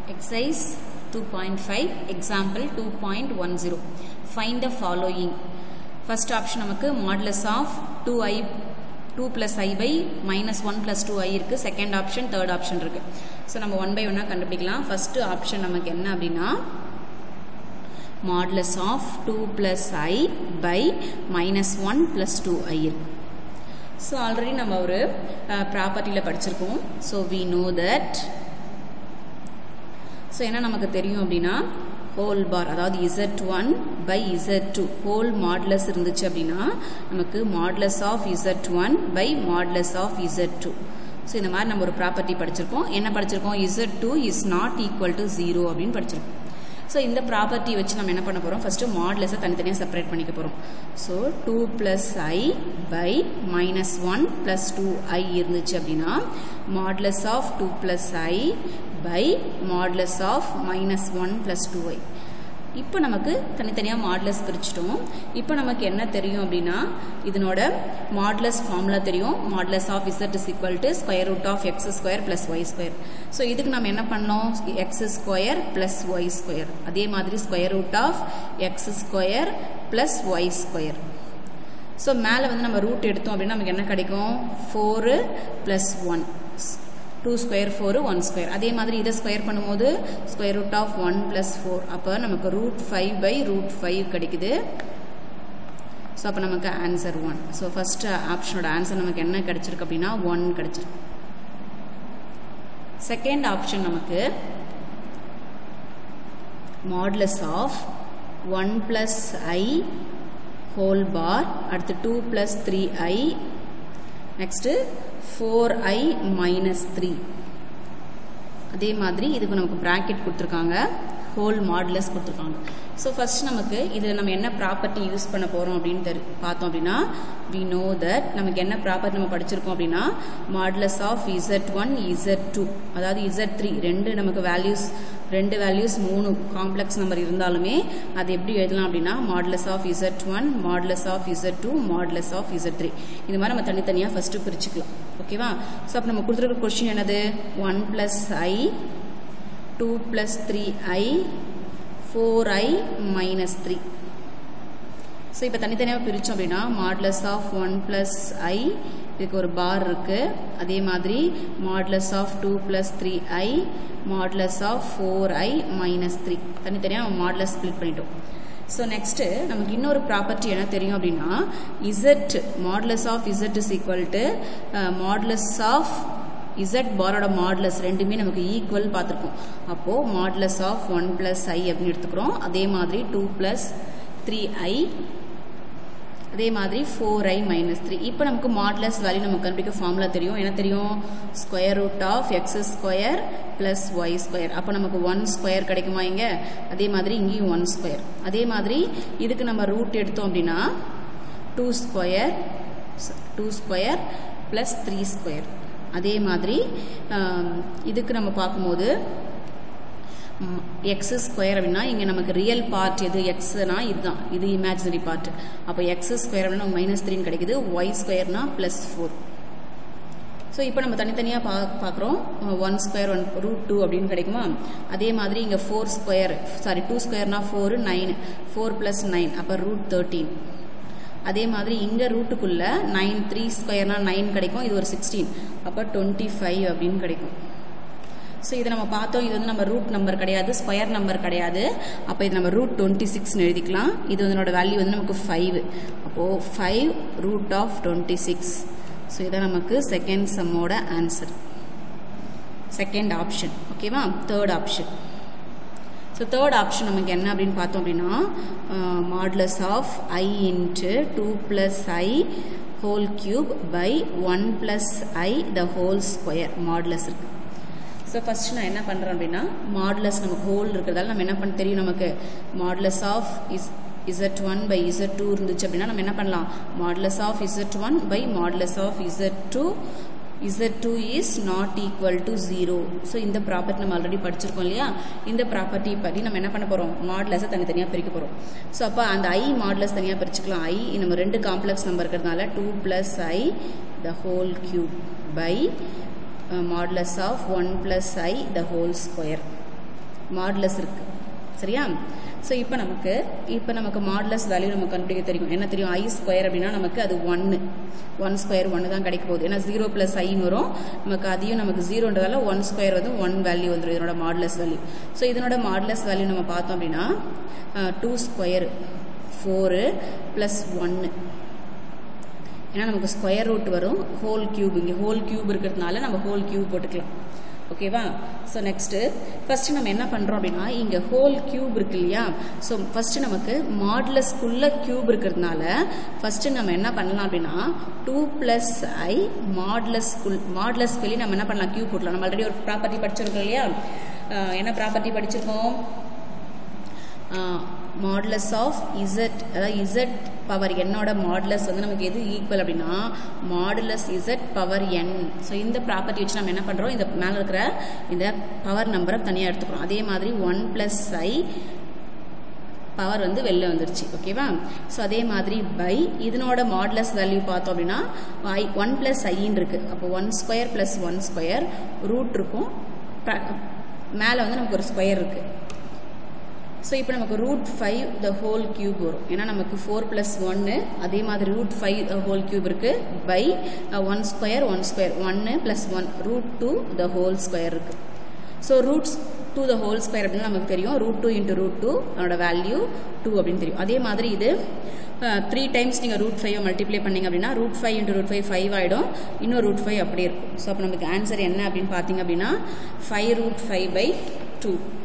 Exercise 2.5 example 2.10 find the following first option நமக்கு modulus of 2i 2 plus i by minus 1 plus 2i இருக்கு second option third option இருக்கு so நம்ம 1 by 1 கண்டுபிடிக்கலாம் first option நமக்கு என்ன அப்படின்னா modulus of 2 plus i by minus 1 plus 2i இருக்கு so already நம்ம ஒரு ப்ராப்பர்ட்டியில் படிச்சிருக்கோம் so we know that so என்ன நமக்கு தெரியும் அப்படின்னா ஹோல் பார் அதாவது z one by z two whole modulus இருந்துச்சு அப்படின்னா நமக்கு modulus of z one by modulus of z two so இந்த மாதிரி நம்ம ஒரு ப்ராப்பர்ட்டி படிச்சிருக்கோம் என்ன படிச்சிருக்கோம் z two is not equal to zero அப்படின்னு படிச்சிருக்கோம் ஸோ இந்த ப்ராப்பர்ட்டி வச்சு நம்ம என்ன பண்ண போகிறோம் ஃபஸ்ட்டு மாட்லஸை தனித்தனியாக செப்பரேட் பண்ணிக்க போகிறோம் so two plus i by minus one plus two i இருந்துச்சு அப்படின்னா modulus of two plus i by modulus of minus one plus two i இப்போ நமக்கு தனித்தனியாக மாட்லஸ் பிரிச்சிட்டோம் இப்போ நமக்கு என்ன தெரியும் அப்படின்னா இதனோட மாட்லஸ் ஃபார்முலா தெரியும் modulus of z is equal to square root of x square plus y square so இதுக்கு நம்ம என்ன பண்ணோம் x square plus y square அதே மாதிரி square root of x square plus y square so மேலே வந்து நம்ம ரூட் எடுத்தோம் அப்படின்னா நமக்கு என்ன கிடைக்கும் four plus one two square four one square அதே மாதிரி இதை ஸ்கொயர் பண்ணும்போது square root of one plus four அப்போ நமக்கு root five by root five கிடைக்குது ஸோ அப்போ நமக்கு ஆன்சர் ஒன் ஸோ ஃபஸ்ட் ஆப்ஷனோட ஆன்சர் நமக்கு என்ன கிடைச்சிருக்கு அப்படின்னா ஒன் கிடைச்சிருக்கு செகண்ட் ஆப்ஷன் நமக்கு modulus of one plus i whole bar அடுத்து two plus three i next four i minus three அதே மாதிரி இதுக்கு நமக்கு ப்ராக்கெட் கொடுத்துருக்காங்க ஹோல் மாடுலஸ் கொடுத்துருக்காங்க ஸோ ஃபர்ஸ்ட் நமக்கு இதில் நம்ம என்ன ப்ராப்பர்ட்டி யூஸ் பண்ண போகிறோம் அப்படின்னு தெரி பார்த்தோம் அப்படின்னா வி நோ தட் நமக்கு என்ன ப்ராப்பர்ட்டி நம்ம படிச்சிருக்கோம் அப்படின்னா modulus of z one z two அதாவது இசட் த்ரீ ரெண்டு நமக்கு வேல்யூஸ் ரெண்டு வேல்யூஸ் மூணு காம்ப்ளெக்ஸ் நம்பர் இருந்தாலுமே அது எப்படி எழுதலாம் அப்படின்னா modulus of z one modulus of z two modulus of z three இது மாதிரி நம்ம தனித்தனியாக ஃபஸ்ட்டு பிரிச்சுக்கலாம் ஓகேவா ஸோ அப்போ நம்ம கொடுத்துருக்க கொஸ்டின் என்னது one plus i two plus three i four i minus three so இப்போ தனித்தனியாக பிரித்தோம் அப்படின்னா modulus of one plus i இதுக்கு ஒரு பார் இருக்குது அதே மாதிரி modulus of two plus three i modulus of four i minus three தனித்தனியாக நம்ம மாட்லஸ் ஸ்ப்ளிட் பண்ணிட்டோம் ஸோ நெக்ஸ்ட்டு நமக்கு இன்னொரு ப்ராப்பர்ட்டி என்ன தெரியும் அப்படின்னா z modulus of z is equal to modulus of z பாரோட மாட்லஸ் ரெண்டுமே நமக்கு ஈக்குவல் பார்த்துருக்கோம் அப்போது modulus of one plus i அப்படின்னு எடுத்துக்கிறோம் அதே மாதிரி டூ ப்ளஸ் த்ரீ ஐ அதே மாதிரி ஃபோர் ஐ மைனஸ் த்ரீ இப்போ நமக்கு மாட்லஸ் வேல்யூ நமக்கு கண்டுபிடிக்க ஃபார்முலா தெரியும் என்ன தெரியும் square root of x square plus y square அப்போ நமக்கு ஒன் ஸ்கொயர் கிடைக்குமா இங்கே அதே மாதிரி இங்கேயும் ஒன் ஸ்கொயர் அதே மாதிரி இதுக்கு நம்ம ரூட் எடுத்தோம் அப்படின்னா two square two square plus three square அதே மாதிரி இதுக்கு நம்ம பார்க்கும்போது எக்ஸ் ஸ்கொயர் அப்படின்னா இங்கே நமக்கு ரியல் பார்ட் எது எக்ஸ்னா இதுதான் இது இமேஜினரி பார்ட் அப்போ எக்ஸ் ஸ்கொயர் அப்படின்னா மைனஸ் த்ரீன்னு கிடைக்குது ஒய் ஸ்கொயர்னா ப்ளஸ் ஃபோர் ஸோ இப்போ நம்ம தனித்தனியாக பா பார்க்குறோம் one square one root two அப்படின்னு கிடைக்குமா அதே மாதிரி இங்கே ஃபோர் ஸ்கொயர் சாரி டூ ஸ்கொயர்னா four nine four plus nine அப்போ ரூட் தேர்ட்டீன் அதே மாதிரி இங்கே ரூட்டுக்குள்ளே நைன் த்ரீ ஸ்கொயர்னா நைன் கிடைக்கும் இது ஒரு சிக்ஸ்டீன் அப்போ டுவெண்ட்டி ஃபைவ் அப்படின்னு கிடைக்கும் ஸோ இதை நம்ம பார்த்தோம் இது வந்து நம்ம ரூட் நம்பர் கிடையாது ஸ்கொயர் நம்பர் கிடையாது அப்போ இது நம்ம ரூட் டுவெண்ட்டி சிக்ஸ்னு எழுதிக்கலாம் இது இதனோட வேல்யூ வந்து நமக்கு ஃபைவ் அப்போது five root of twenty six so இதான் நமக்கு செகண்ட் சம்மோட ஆன்சர் செகண்ட் ஆப்ஷன் ஓகேவா third option so third option நமக்கு என்ன அப்படின்னு பார்த்தோம் அப்படின்னா modulus of i into two plus i whole cube by one plus i the whole square modulus இருக்கு ஸோ ஃபஸ்ட் நான் என்ன பண்ணுறேன் அப்படின்னா மாட்லஸ் நமக்கு ஹோல் இருக்கிறதால நம்ம என்ன பண்ண தெரியும் நமக்கு modulus of is z one by z two இருந்துச்சு அப்படின்னா நம்ம என்ன பண்ணலாம் modulus of z one by modulus of z two z two is not equal to zero so இந்த ப்ராப்பர்ட்டி நம்ம ஆல்ரெடி படிச்சிருக்கோம் இல்லையா இந்த ப்ராப்பர்ட்டி படி நம்ம என்ன பண்ண போகிறோம் மாடலஸை தனித்தனியாக பிரிக்க போகிறோம் ஸோ அப்போ அந்த ஐ மாடலஸ் தனியாக பிரிச்சுக்கலாம் ஐ நம்ம ரெண்டு காம்ப்ளெக்ஸ் நம்பர் இருக்கிறதுனால two plus i the whole cube by modulus of one plus i the whole square modulus இருக்குது சரியா ஸோ இப்போ நமக்கு இப்போ நமக்கு மாடுலஸ் வேல்யூ நமக்கு கண்டுபிடிக்க தெரியும் என்ன தெரியும் ஐ ஸ்கொயர் அப்படின்னா நமக்கு அது ஒன்று ஒன் ஸ்கொயர் ஒன்று தான் கிடைக்க போகுது ஏன்னா ஜீரோ ப்ளஸ் ஐன்னு வரும் நமக்கு அதையும் நமக்கு ஜீரோன்றதால ஒன் ஸ்கொயர் வந்து ஒன் வேல்யூ வந்துடும் இதனோட மாடுலஸ் வேல்யூ ஸோ இதனோட மாடுலஸ் வேல்யூ நம்ம பார்த்தோம் அப்படின்னா டூ ஸ்கொயர் ஃபோரு ப்ளஸ் ஒன்று ஏன்னா நமக்கு ஸ்கொயர் ரூட் வரும் ஹோல் கியூப் இங்கே ஹோல் கியூப் இருக்கிறதுனால நம்ம ஹோல் கியூப் போட்டுக்கலாம் ஓகேவா ஸோ நெக்ஸ்ட்டு ஃபஸ்ட்டு நம்ம என்ன பண்ணுறோம் அப்படின்னா இங்கே ஹோல் கியூப் இருக்கு இல்லையா ஸோ ஃபஸ்ட்டு நமக்கு மாடுலஸ்குள்ள கியூப் இருக்கிறதுனால ஃபஸ்ட்டு நம்ம என்ன பண்ணலாம் அப்படின்னா டூ ப்ளஸ் ஐ மாடுலஸ்குள் மாடுலஸ் வெளியே நம்ம என்ன பண்ணலாம் கியூப் போட்டலாம் நம்ம ஆல்ரெடி ஒரு ப்ராப்பர்ட்டி படிச்சிருக்கோம் இல்லையா என்ன ப்ராப்பர்ட்டி படிச்சிருக்கோம் மாடுலஸ் ஆஃப் இசட் அதாவது இசட் பவர் என்னோட மாடுலஸ் வந்து நமக்கு எது ஈக்குவல் அப்படின்னா modulus z power n so இந்த ப்ராப்பர்ட்டி வச்சு நம்ம என்ன பண்ணுறோம் இந்த மேலே இருக்கிற இந்த பவர் நம்பரை தனியாக எடுத்துக்கிறோம் அதே மாதிரி ஒன் ப்ளஸ் ஐ பவர் வந்து வெளில வந்துருச்சு ஓகேவா ஸோ அதே மாதிரி பை இதனோட மாடுலஸ் வேல்யூ பார்த்தோம் அப்படின்னா ஐ ஒன் ப்ளஸ் ஐன்னு இருக்குது அப்போ one square plus one square root இருக்கும் மேலே வந்து நமக்கு ஒரு ஸ்கொயர் இருக்குது ஸோ இப்போ நமக்கு root five the whole cube வரும் ஏன்னா நமக்கு ஃபோர் ப்ளஸ் ஒன்று அதே மாதிரி ரூட் ஃபைவ் ஹோல் கியூப் இருக்குது by one square one square ஒன்று plus one root two the whole square இருக்குது so roots two the whole square அப்படின்னு நமக்கு தெரியும் root two into root two அதோட வேல்யூ டூ அப்படின்னு தெரியும் அதே மாதிரி இது த்ரீ டைம்ஸ் நீங்கள் ரூட் ஃபைவ் மல்டிப்ளை பண்ணிங்க அப்படின்னா root five into root five five ஆகிடும் இன்னும் ரூட் ஃபைவ் அப்படியே இருக்கும் ஸோ அப்போ நமக்கு ஆன்சர் என்ன அப்படின்னு பார்த்தீங்க அப்படின்னா five root five by two